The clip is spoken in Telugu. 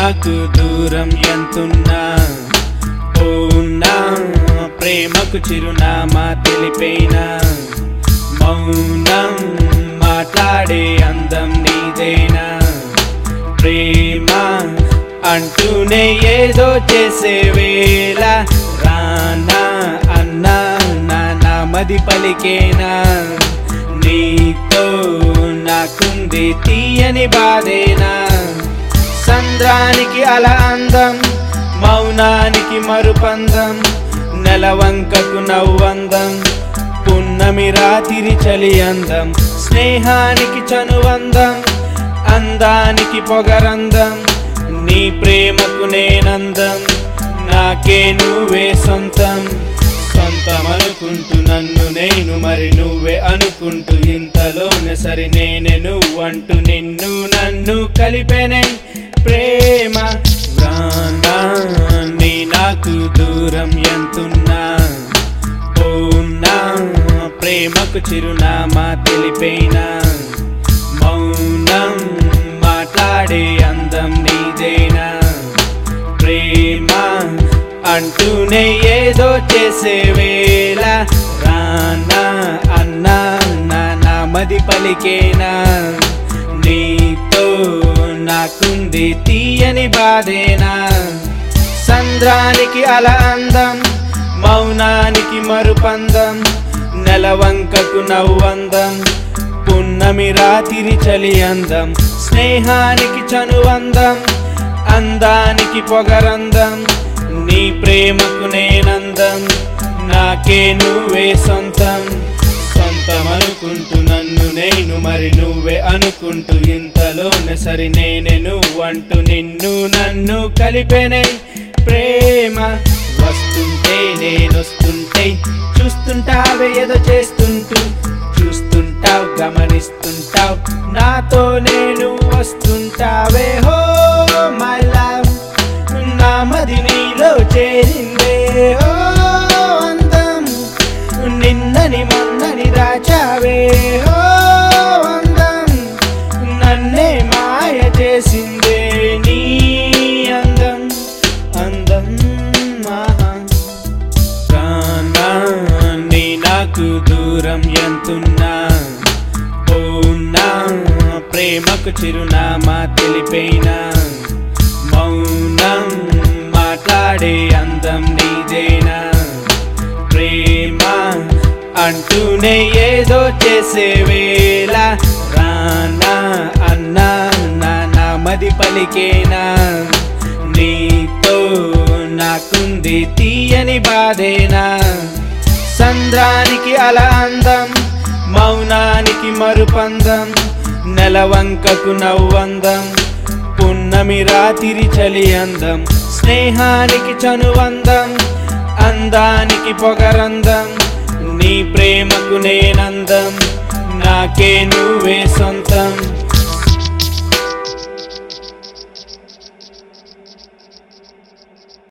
నాకు దూరం ఎంతున్నా ఓ నా ప్రేమకు చిరునామా తెలిపైనా మౌనం మాట్లాడే అందం నీదేనా ప్రేమ అంటూనే ఏదో చేసే వేళ రానా అన్నా నా నామది పలికేనా నీతో నాకుంది తీయని బాధేనా సంద్రానికి అల అందం మౌనానికి మరుపందం నెలవంకకు నవ్వందం పున్నమి రాతిరి చలి అందం స్నేహానికి చనువందం అందానికి పొగరందం నీ ప్రేమకు నేనందం నాకే నువ్వే సొంతం సొంతం అనుకుంటూ నన్ను నేను మరి నువ్వే అనుకుంటూ ఇంతలోనే సరి నేనే నువ్వంటూ నిన్ను నన్ను కలిపెనే ప్రేమ రానా నీ నాకు దూరం ఎంతున్నా ఓ నా ప్రేమకు చిరునామా తెలిపైనా మౌనం మాట్లాడే అందం నీదేనా ప్రేమ అంటూనే ఏదో చేసే వేళ రానా అన్నా నా నామది పలికేనా నీతో నాకుంది తీయని బాధేనా సంద్రానికి అల అందం మౌనానికి మరుపందం నెలవంకకు నవ్వందం పున్నమి రాతిరి చలి అందం స్నేహానికి చనువందం అందానికి పొగరందం నీ ప్రేమకు నేనందం నాకే నువ్వే సొంతం సొంతం అనుకుంటూ నన్ను నేను మరి నువ్వే అనుకుంటూ ఇంతలోనే సరి నేనే నువ్వంటూ నిన్ను నన్ను కలిపెనే ప్రేమ వస్తుంటే నేనొస్తుంటే చూస్తుంటావే ఏదో చేస్తుంటూ చూస్తుంటావు గమనిస్తుంటావు నాతో నేను వస్తుంటావే హో మై లవ్ నా మది నీలో చేరిందే ఓ అందం నిన్నని మొన్నని దాచావే ఓ అందం నన్నే మాయ చేసిందే నీ అందం అందం ఆహా. రానా నీ నాకు దూరం ఎంతున్నా ఓ నా ప్రేమకు చిరునామా తెలిపైనా మౌనం మాట్లాడే అందం నీదేనా ప్రేమ అంటూనే ఏదో చేసే వేళ రానా అన్నా నా నామది పలికేనా నీతో నాకుంది తీయని బాధేనా సంద్రానికి అల అందం మౌనానికి మరుపందం నెలవంకకు నవ్వందం పున్నమి రాతిరి చలి అందం స్నేహానికి చనువందం అందానికి పొగరందం నీ ప్రేమకు నేనందం నాకే నువ్వే సొంతం